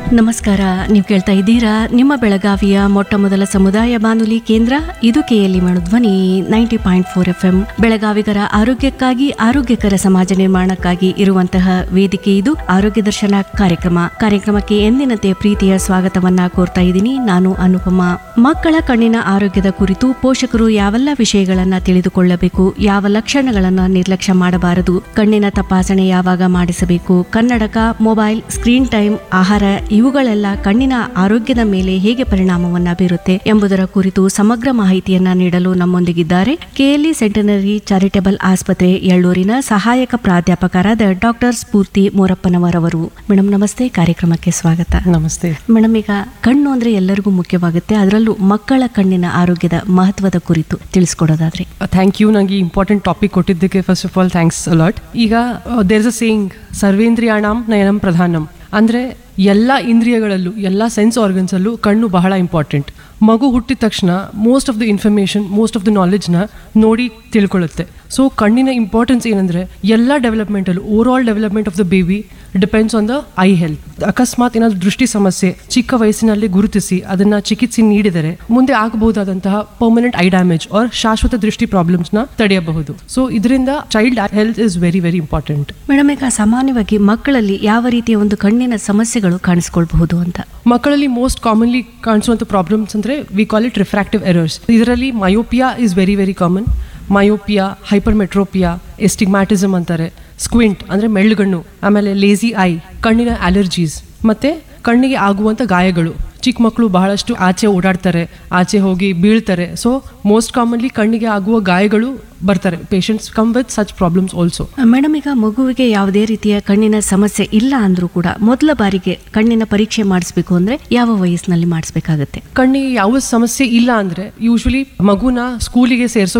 ನಮಸ್ಕಾರ ನೀವು ಕೇಳ್ತಾ ಇದ್ದೀರಾ ನಿಮ್ಮ ಬೆಳಗಾವಿಯ ಮೊಟ್ಟ ಮೊದಲ ಸಮುದಾಯ ಬಾನುಲಿ ಕೇಂದ್ರ ಇದು KLE Manadhwani ninety point four F M ಬೆಳಗಾವಿಗರ ಆರೋಗ್ಯಕ್ಕಾಗಿ ಆರೋಗ್ಯಕರ ಸಮಾಜ ನಿರ್ಮಾಣಕ್ಕಾಗಿ ಇರುವಂತಹ ವೇದಿಕೆ ಇದು ಆರೋಗ್ಯ ದರ್ಶನ ಕಾರ್ಯಕ್ರಮ ಕಾರ್ಯಕ್ರಮಕ್ಕೆ ಎಂದಿನಂತೆ ಪ್ರೀತಿಯ ಸ್ವಾಗತವನ್ನ ಕೋರ್ತಾ ಇದ್ದೀನಿ ನಾನು ಅನುಪಮ ಮಕ್ಕಳ ಕಣ್ಣಿನ ಆರೋಗ್ಯದ ಕುರಿತು ಪೋಷಕರು ಯಾವೆಲ್ಲ ವಿಷಯಗಳನ್ನ ತಿಳಿದುಕೊಳ್ಳಬೇಕು ಯಾವ ಲಕ್ಷಣಗಳನ್ನ ನಿರ್ಲಕ್ಷ್ಯ ಮಾಡಬಾರದು ಕಣ್ಣಿನ ತಪಾಸಣೆ ಯಾವಾಗ ಮಾಡಿಸಬೇಕು ಕನ್ನಡಕ ಮೊಬೈಲ್ ಸ್ಕ್ರೀನ್ ಟೈಮ್ ಆಹಾರ ಇವುಗಳೆಲ್ಲ ಕಣ್ಣಿನ ಆರೋಗ್ಯದ ಮೇಲೆ ಹೇಗೆ ಪರಿಣಾಮವನ್ನ ಬೀರುತ್ತೆ ಎಂಬುದರ ಕುರಿತು ಸಮಗ್ರ ಮಾಹಿತಿಯನ್ನ ನೀಡಲು ನಮ್ಮೊಂದಿಗಿದ್ದಾರೆ ಕೆಎಲ್ಇ ಸೆಂಟನರಿ ಚಾರಿಟಬಲ್ ಆಸ್ಪತ್ರೆ ಎಳ್ಳೂರಿನ ಸಹಾಯಕ ಪ್ರಾಧ್ಯಾಪಕರಾದ ಡಾಕ್ಟರ್ ಸ್ಫೂರ್ತಿ ಮೋರಪ್ಪನವರವರು ಮೇಡಮ್ ನಮಸ್ತೆ ಕಾರ್ಯಕ್ರಮಕ್ಕೆ ಸ್ವಾಗತ ನಮಸ್ತೆ ಮೇಡಮ್ ಈಗ ಕಣ್ಣು ಅಂದ್ರೆ ಎಲ್ಲರಿಗೂ ಮುಖ್ಯವಾಗುತ್ತೆ ಅದರಲ್ಲೂ ಮಕ್ಕಳ ಕಣ್ಣಿನ ಆರೋಗ್ಯದ ಮಹತ್ವದ ಕುರಿತು ತಿಳಿಸ್ಕೊಡೋದಾದ್ರೆ ಥ್ಯಾಂಕ್ ಯು ನನಗೆ ಇಂಪಾರ್ಟೆಂಟ್ ಟಾಪಿಕ್ ಕೊಟ್ಟಿದ್ದಕ್ಕೆ first of all thanks a lot ಈಗ ದೇರ್ ಇಸ್ ಅ ಸೇಯಿಂಗ್ ಸರ್ವೇಂದ್ರಿಯಾಣಂ ನಯನಂ ಪ್ರಧಾನಂ ಅಂದರೆ ಎಲ್ಲ ಇಂದ್ರಿಯಗಳಲ್ಲೂ ಎಲ್ಲ ಸೆನ್ಸ್ ಆರ್ಗನ್ಸಲ್ಲೂ ಕಣ್ಣು ಬಹಳ ಇಂಪಾರ್ಟೆಂಟ್ ಮಗು ಹುಟ್ಟಿದ ತಕ್ಷಣ most of the information most of the ನಾಲೆಜ್ನ ನೋಡಿ ತಿಳ್ಕೊಳ್ಳುತ್ತೆ ಸೊ ಕಣ್ಣಿನ ಇಂಪಾರ್ಟೆನ್ಸ್ ಏನಂದರೆ ಎಲ್ಲ ಡೆವಲಪ್ಮೆಂಟಲ್ಲೂ overall development of the baby depends on the eye health ಅಕಸ್ಮಾತ್ ಏನಾದರೂ ದೃಷ್ಟಿ ಸಮಸ್ಯೆ ಚಿಕ್ಕ ವಯಸ್ಸಿನಲ್ಲಿ ಗುರುತಿಸಿ ಅದನ್ನ ಚಿಕಿತ್ಸೆ ನೀಡಿದರೆ ಮುಂದೆ ಆಗಬಹುದಾದಂತಹ ಪರ್ಮನೆಂಟ್ ಐ ಡ್ಯಾಮೇಜ್ ಆರ್ ಶಾಶ್ವತ ದೃಷ್ಟಿ ಪ್ರಾಬ್ಲಮ್ಸ್ನ ತಡೆಯಬಹುದು ಸೊ ಇದರಿಂದ child health is very very important madam ಈಗ ಸಾಮಾನ್ಯವಾಗಿ ಮಕ್ಕಳಲ್ಲಿ ಯಾವ ರೀತಿಯ ಒಂದು ಕಣ್ಣಿನ ಸಮಸ್ಯೆಗಳು ಕಾಣಿಸ್ಕೊಳ್ಬಹುದು ಅಂತ ಮಕ್ಕಳಲ್ಲಿ ಮೋಸ್ಟ್ ಕಾಮನ್ಲಿ ಕಾಣಿಸುವಂಥ ಪ್ರಾಬ್ಲಮ್ಸ್ ಅಂದರೆ we call it refractive errors ಇದರಲ್ಲಿ myopia is very very common myopia hypermetropia astigmatism ಅಂತಾರೆ ಸ್ಕ್ವಿಂಟ್ ಅಂದರೆ ಮೆಳ್ಳುಗಣ್ಣು ಆಮೇಲೆ ಲೇಸಿ ಐ ಕಣ್ಣಿನ ಅಲರ್ಜೀಸ್ ಮತ್ತು ಕಣ್ಣಿಗೆ ಆಗುವಂಥ ಗಾಯಗಳು ಚಿಕ್ಕ ಮಕ್ಕಳು ಬಹಳಷ್ಟು ಆಚೆ ಓಡಾಡ್ತಾರೆ ಆಚೆ ಹೋಗಿ ಬೀಳ್ತಾರೆ ಸೊ ಮೋಸ್ಟ್ ಕಾಮನ್ಲಿ ಕಣ್ಣಿಗೆ ಆಗುವ ಗಾಯಗಳು ಬರ್ತಾರೆ patients come with such problems also madam ಈಗ ಮಗುವಿಗೆ ಯಾವುದೇ ರೀತಿಯ ಕಣ್ಣಿನ ಸಮಸ್ಯೆ ಇಲ್ಲ ಅಂದ್ರೂ ಕೂಡ ಮೊದಲ ಬಾರಿಗೆ ಕಣ್ಣಿನ ಪರೀಕ್ಷೆ ಮಾಡಿಸ್ಬೇಕು ಅಂದ್ರೆ ಯಾವ ವಯಸ್ಸಿನಲ್ಲಿ ಮಾಡಿಸ್ಬೇಕಾಗತ್ತೆ ಕಣ್ಣಿಗೆ ಯಾವ ಸಮಸ್ಯೆ ಇಲ್ಲ ಅಂದ್ರೆ ಯೂಶ್ವಲಿ ಮಗುನ ಸ್ಕೂಲಿಗೆ ಸೇರಿಸೋ